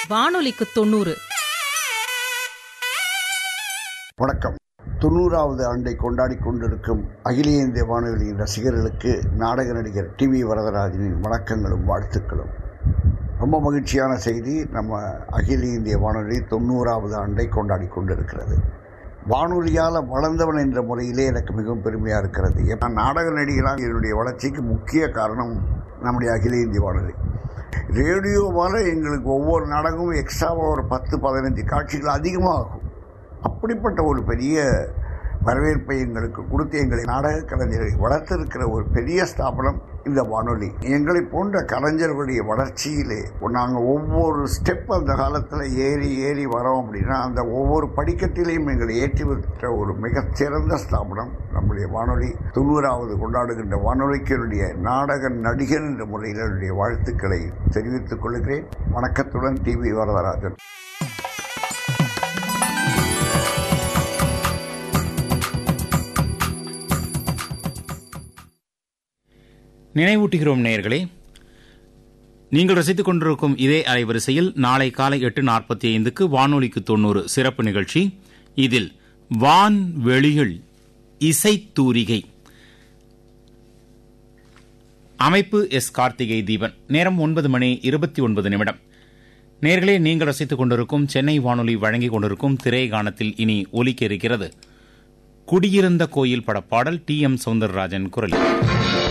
வானொலிக்கு தொண்ணூறு வணக்கம் தொண்ணூறாவது ஆண்டை கொண்டாடி கொண்டிருக்கும் அகில இந்திய வானொலியின் ரசிகர்களுக்கு நாடக நடிகர் டி வி வரதராஜனின் வணக்கங்களும் வாழ்த்துக்களும் ரொம்ப மகிழ்ச்சியான செய்தி நம்ம அகில இந்திய வானொலி தொண்ணூறாவது ஆண்டை கொண்டாடி கொண்டிருக்கிறது வானொலியால் வளர்ந்தவன் என்ற முறையிலே எனக்கு மிகவும் பெருமையாக இருக்கிறது நான் நாடக நடிகராக என்னுடைய வளர்ச்சிக்கு முக்கிய காரணம் நம்முடைய அகில இந்திய வானொலி ரேடியோவால் எங்களுக்கு ஒவ்வொரு நாடகமும் எக்ஸ்ட்ராவாக ஒரு பத்து பதினஞ்சு காட்சிகள் அதிகமாகும் அப்படிப்பட்ட ஒரு பெரிய வரவேற்பை எங்களுக்கு கொடுத்து எங்களை நாடக கலைஞரை வளர்த்திருக்கிற ஒரு பெரிய ஸ்தாபனம் இந்த வானொலி எங்களை போன்ற கலைஞர்களுடைய வளர்ச்சியிலே நாங்கள் ஒவ்வொரு ஸ்டெப் அந்த காலத்தில் ஏறி ஏறி வரோம் அப்படின்னா அந்த ஒவ்வொரு படிக்கட்டிலையும் எங்களை ஏற்றி விட்ட ஒரு மிகச்சிறந்த ஸ்தாபனம் நம்முடைய வானொலி தொண்ணூறாவது கொண்டாடுகின்ற வானொலிக்கு என்னுடைய நாடக நடிகர் என்ற முறையில் என்னுடைய வாழ்த்துக்களை தெரிவித்துக் கொள்கிறேன் வணக்கத்துடன் டிவி வரதராஜன் நினைவூட்டுகிறோம் நேயர்களே நீங்கள் ரசித்துக் கொண்டிருக்கும் இதே அலைவரிசையில் நாளை காலை எட்டு நாற்பத்தி ஐந்துக்கு வானொலிக்கு தொண்ணூறு சிறப்பு நிகழ்ச்சி இதில் வான் வெளியில் இசைத்தூரிகை அமைப்பு எஸ் கார்த்திகை தீபன் நேரம் ஒன்பது மணி இருபத்தி ஒன்பது நிமிடம் நேர்களே நீங்கள் ரசித்துக் கொண்டிருக்கும் சென்னை வானொலி வழங்கிக் கொண்டிருக்கும் திரை கானத்தில் இனி ஒலிக்க இருக்கிறது குடியிருந்த கோயில் படப்பாடல் டி எம் சவுந்தரராஜன் குரலில்